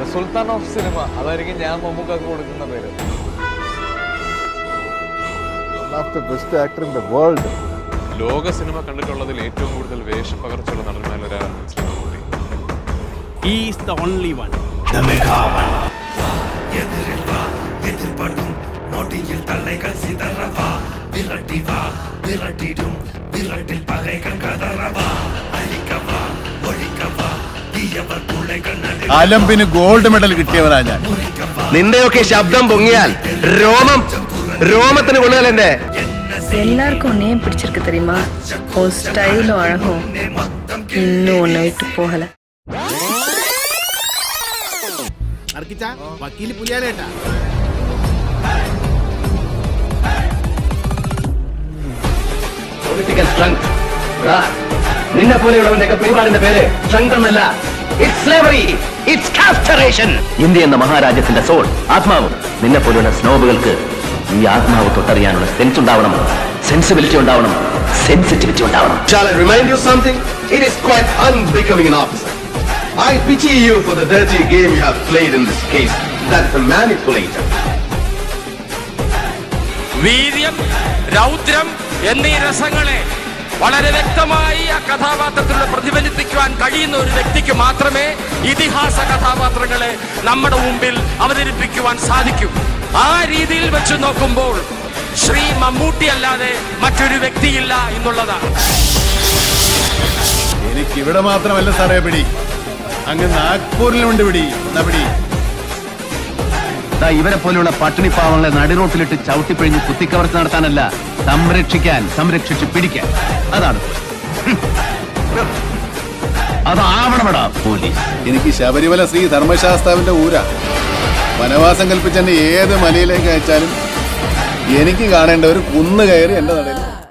Sultan of cinema അതായിരിക്കും ഞാൻ മമ്മൂക്കാക്ക് കൊടുക്കുന്ന പേര് of the best actor in the world ലോക സിനിമ കണ്ടിട്ടുള്ളതിൽ ഏറ്റവും കൂടുതൽ വേഷപ്പകർച്ചയുള്ള നടന്മാരിൽ ഒരാളാണ് Shri Mammootty He is the only one. எதிர்படும் நொடியில் தலைகள் சிதறவா விரட்டி வா விரட்டிடும் விரட்டில் பகைகள் கதறவா அழிக்கவா ஒழிக்கவா தீயவர் பிள்ளைகள் நடு അലമ്പിന് ഗോൾഡ് മെഡൽ കിട്ടിയവനാ ഞാൻ നിന്റെയൊക്കെ ശബ്ദം പൊങ്ങിയാൽ രോമം രോമത്തിന് കൊള്ളുകയല്ലേ எல்லாருக்கும் உன்னையே பிடிச்சிருக்கு தெரியுமா உன் ஸ்டைலும் அழகும் இன்னும் உன்னை விட்டு போகல അർക്കിച്ച വക്കീല് പുലിയാലേട്ടാ പൊളിറ്റിക്കൽ സ്ട്രെങ്ത് നിന്നെ പോലെയുള്ളവന്റെ പിടിപാടിന്റെ പേര് സ്ട്രെങ്ത് എന്നല്ല it's slavery it's castration India എന്ന മഹാരാജ്യത്തിന്റെ സോൾ ആത്മാവ് നിന്നെ പോലെയുള്ള സ്നോബുകൾക്ക് ഈ ആത്മാവ് തൊട്ടറിയാനുള്ള സെൻസ് ഉണ്ടാവണം സെൻസിബിലിറ്റി ഉണ്ടാവണം സെൻസിറ്റിവിറ്റി ഉണ്ടാവണം Shall I remind you something? It is quite unbecoming an officer. I pity you for the dirty game you have played in this case. That's the manipulator. വീര്യം രൗദ്രം എന്നീ രസങ്ങളെ വളരെ വ്യക്തമായി ആ കഥാപാത്രത്തിലൂടെ പ്രതിഫലിപ്പിക്കുവാൻ കഴിയുന്ന ഒരു വ്യക്തിക്ക് മാത്രമേ ഇതിഹാസ കഥാപാത്രങ്ങളെ നമ്മുടെ മുമ്പിൽ അവതരിപ്പിക്കുവാൻ സാധിക്കൂ ആ രീതിയിൽ വെച്ച് നോക്കുമ്പോൾ ശ്രീ മമ്മൂട്ടി അല്ലാതെ മറ്റൊരു വ്യക്തിയില്ല എന്നുള്ളതാണ് എനിക്ക് ഇവിടെ മാത്രമല്ല സാറേ പിടി അങ്ങ് നാഗ്പൂരിലുണ്ട് പിടി എന്നാ പിടി ദാ ഇവരെ പോലെയുള്ള പട്ടിണി പാവങ്ങളെ നടുറോട്ടിലിട്ട് ചവിട്ടിപ്പിഴിഞ്ഞ് കുത്തിക്കവർച്ച നടത്താനല്ല സംരക്ഷിക്കാൻ സംരക്ഷിച്ച് പിടിക്കാൻ അതാണ് അതാവണമെടാ പോലീസ് എനിക്ക് ശബരിമല ശ്രീ ധർമ്മശാസ്താവിന്റെ ഊര വനവാസം കൽപ്പിച്ച് എന്നെ ഏത് മലയിലേക്ക് അയച്ചാലും എനിക്ക് കാണേണ്ട ഒരു കുന്ന് കയറി എന്റെ നടയിൽ